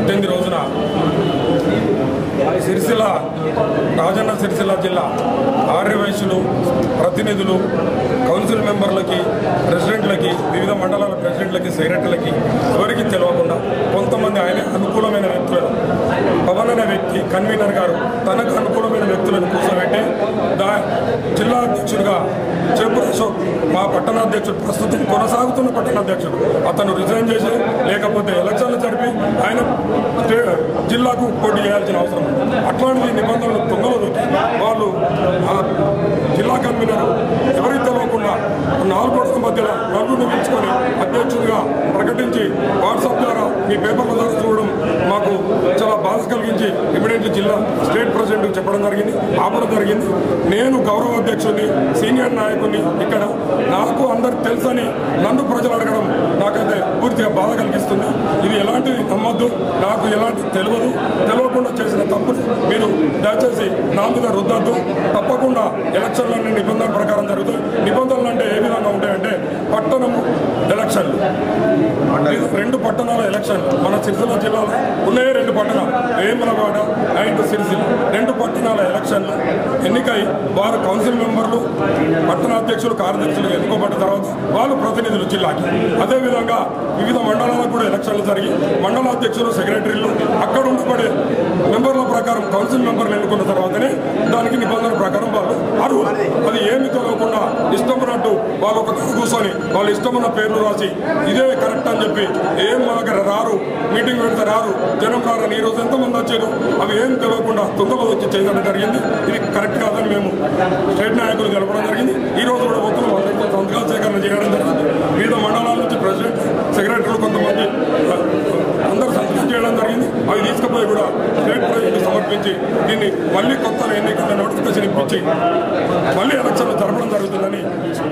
పద్దెనిమిది రోజున సిరిసిల్ల రాజన్న సిరిసిల్ల జిల్లా ఆర్యవైశ్యులు ప్రతినిధులు కౌన్సిల్ మెంబర్లకి ప్రెసిడెంట్లకి వివిధ మండలాల ప్రెసిడెంట్లకి సెక్రటరీలకి ఎవరికి తెలియకుండా కొంతమంది ఆయన అనుకూలమైన వ్యక్తులను పవన్ అనే వ్యక్తి కన్వీనర్ గారు తనకు అనుకూలమైన వ్యక్తులను కూర్చోబెట్టి దా జిల్లా అధ్యక్షుడిగా చెంపు అశోక్ మా పట్టణాధ్యక్షుడు ప్రస్తుతం కొనసాగుతున్న పట్టణాధ్యక్షుడు అతను రిజైన్ చేసి లేకపోతే ఎలక్షన్లు జరిపి ఆయన స్టే- జిల్లాకు పోటీ చేయాల్సిన అవసరం ఉంది. అట్లాంటి నిబంధనలు తొందరలో దొరికి వాళ్ళు ఆ జిల్లా కన్వీనర్ ఎవరికి తెలియకుండా నాలుగు గోడల మధ్యలో నలుగురిని పిలుచుకొని అధ్యక్షుడిగా ప్రకటించి వాట్సాప్ ద్వారా మీ పేపర్ల ద్వారా చూడడం మాకు చాలా బాధ కలిగించి ఇమీడియట్లీ జిల్లా స్టేట్ ప్రెసిడెంట్ చెప్పడం జరిగింది ఆపడం జరిగింది నేను గౌరవ అధ్యక్షుడిని సీనియర్ నాయకుడిని ఇక్కడ నాకు అందరికి తెలుసని నన్ను ప్రజలు అడగడం నాకైతే పూర్తిగా బాధ కలిగిస్తుంది ఇది ఎలాంటిది నమ్మద్దు నాకు ఎలాంటి తెలియదు తెలియకుండా చేసిన తప్పుని మీరు దయచేసి నా మీద రుద్దద్దు తప్పకుండా ఎలక్షన్లన్నీ నిబంధనల ప్రకారం జరుగుతాయి నిబంధనలు అంటే ఏ విధంగా ఉంటాయంటే పట్టణము ఎలక్షన్లు ఇది రెండు పట్టణాల ఎలక్షన్లు మన సిరిసిల్ల జిల్లాలో ఉన్నాయే రెండు పట్టణాలు వేములవాడ అండ్ సిరిసిల్ల రెండు పట్టణాల ఎలక్షన్లు ఎన్నికై వారు కౌన్సిల్ మెంబర్లు పట్టణాధ్యక్షులు కార్యదర్శులు ఎన్నుకోబడిన తర్వాత వాళ్ళు ప్రతినిధులు జిల్లాకి అదేవిధంగా వివిధ మండలాలకు కూడా ఎలక్షన్లు జరిగి మండలాధ్యక్షులు సెక్రటరీలు అక్కడ ఉండబడే మెంబర్ల ప్రకారం కౌన్సిల్ మెంబర్లు ఎన్నుకున్న తర్వాతనే దానికి నిబంధనల ప్రకారం వాళ్ళు అర్హులు అది ఏమి తెలియకుండా ఇష్టమున్నట్టు వాళ్ళు ఒక దగ్గర కూర్చొని వాళ్ళ ఇష్టమున్న పేర్లు రాసి ఇదే కరెక్ట్ అని చెప్పి ఏం మా దగ్గర రారు మీటింగ్ పెడితే రారు జనం రారని ఈ రోజు ఎంతమంది వచ్చారు అవి ఏం తెలియకుండా తొందరలో వచ్చి చేయడం జరిగింది ఇది కరెక్ట్ కాదని మేము స్టేట్ నాయకులు తెలపడం జరిగింది ఈ రోజు కూడా మొత్తం వాళ్ళతో సంతకాల సేకరణ చేయడం జరిగింది వివిధ మండలాల నుంచి ప్రెసిడెంట్ సెక్రటరీలు కొంతమంది ఆ, అందరూ సంతకం చేయడం జరిగింది అవి తీసుకుపోయి కూడా స్టేట్ ప్రెసిడెంట్ సమర్పించి దీన్ని మళ్ళీ కొత్త ఎన్నికల నోటిఫికేషన్ ఇప్పించి మళ్ళీ ఎలక్షన్లు జరపడం జరుగుతుందని